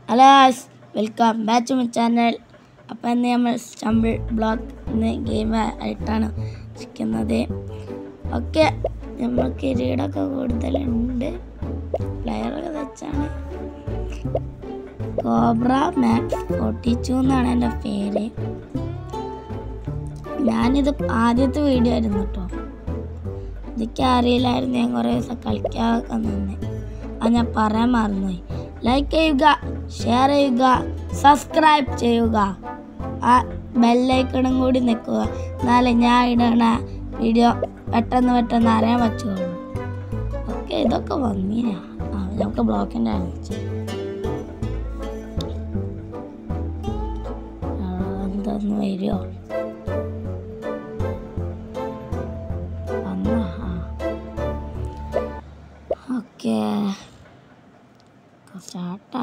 Hello welcome back to my channel അപ്പം ഇന്ന് നമ്മൾ സ്റ്റംബിൾ ബ്ലോക്ക് ഇന്ന് ഗെയിം ആയിട്ടാണ് ഇരിക്കുന്നത് ഓക്കെ നമ്മൾ കിരീടമൊക്കെ കൂടുതലുണ്ട് പ്ലെയറൊക്കെ വെച്ചാണ് കോബ്ര മാക്സ് ഫോർട്ടി ടു എന്നാണ് എൻ്റെ പേര് ഞാനിത് ആദ്യത്തെ വീഡിയോ ആയിരുന്നു കേട്ടോ ഇതൊക്കെ അറിയില്ലായിരുന്നു ഞാൻ കുറേ ദിവസം കളിക്കാതെ നിന്ന് അത് ഞാൻ പറയാൻ മറന്നുപോയി ലൈക്ക് ചെയ്യുക ഷെയർ ചെയ്യുക സബ്സ്ക്രൈബ് ചെയ്യുക ആ ബെല്ലൈക്കണും കൂടി നിൽക്കുക എന്നാലേ ഞാൻ ഇടണ വീഡിയോ പെട്ടെന്ന് പെട്ടെന്ന് അറിയാൻ പറ്റുള്ളൂ ഓക്കെ ഇതൊക്കെ വന്നീനാ ആ നമുക്ക് ബ്ലോക്കിൻ്റെ അടിച്ചു എന്തൊന്ന് വരുമോ വന്നോ ആ ഓക്കെ സ്റ്റാർട്ടാ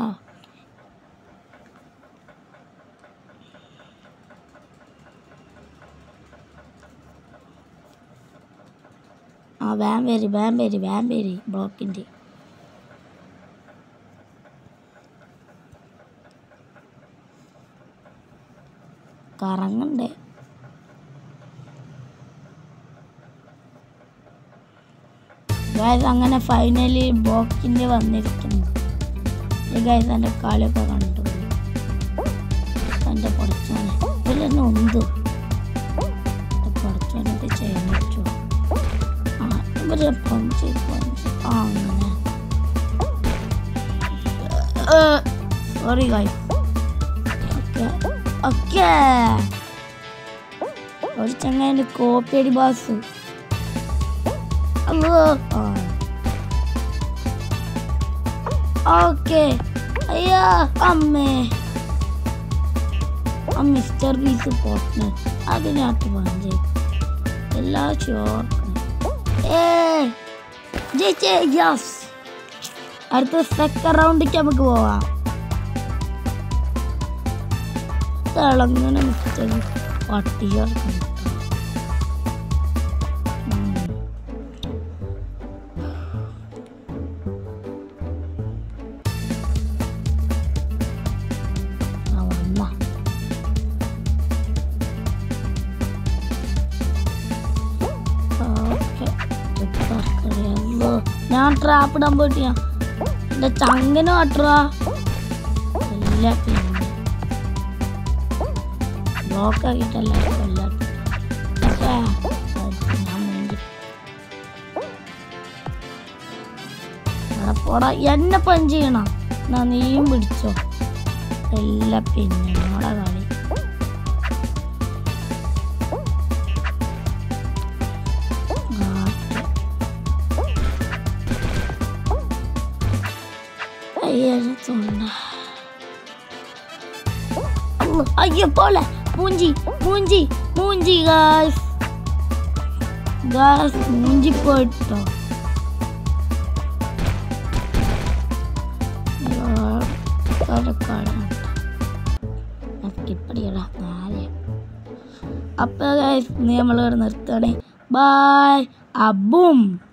ആ വേം വരി വേം വരി വേം വരി ബ്ലോക്കിൻ്റെ കറങ്ങണ്ടേ ഗായ്സ് അങ്ങനെ ഫൈനലി ബ്ലോക്കിൻ്റെ വന്നിരിക്കുന്നു ഗായ്സ് എൻ്റെ കളിയൊക്കെ കണ്ടു എൻ്റെ പഠിച്ചാണ് ഇതിലെന്നെ ഉണ്ട് പഠിച്ചാനൊക്കെ ചെയ്യാൻ പറ്റുമോ ആ ഇവരെ പഞ്ച് പഞ്ച് ആ അങ്ങനെ സോറി ഗായ്സ് ഓക്കെ ഓക്കെ ഒരു ചങ്ങാൻ്റെ കോപ്പി അടി ബാസ് അല്ലോ ഓക്കെ അയ്യോ അമ്മേ ആ മിസ്റ്റർ പീസ് പൊട്ടണ് അതിനകത്ത് പഞ്ച് എല്ലാ ചോർക്കണം ഏ ജയിച്ചേ യെസ് അടുത്ത സെക്കൻഡ് റൗണ്ടിക്ക് നമുക്ക് പോവാം തിളങ്ങനെ മിസ്റ്റർ പട്ടി ചേർക്കണം ആ വന്ന ഓക്കെ അറിയാമല്ലോ ഞാൻ ട്രാപ്പ് ഇടാൻ പോയിട്ട് ഞാൻ എൻ്റെ ചങ്ങനെ കാട്ടുക എല്ലാ പിന്നെ ബ്ലോക്ക് ആക്കിയിട്ടല്ല കൊല്ലാത്ത ഞാൻ മുന്നിൽ എടാ പോടാ എന്നെ പഞ്ച് ചെയ്യണം എന്നാ നീയും പിടിച്ചോ എല്ലാ പിന്നെ നമ്മുടെ കളി ആട്ടെ. അയ്യോ തൊണ്ട അയ്യോ, അയ്യോ പോലെ മൂഞ്ചി മൂഞ്ചി മൂഞ്ചി ഗായ്സ് ഗായ്സ് മൂഞ്ചി പോയിട്ടോ സ്കിപ്പടിക്കടാ നാല് അപ്പോൾ നമ്മൾ നിർത്തണേ ബായ് അബും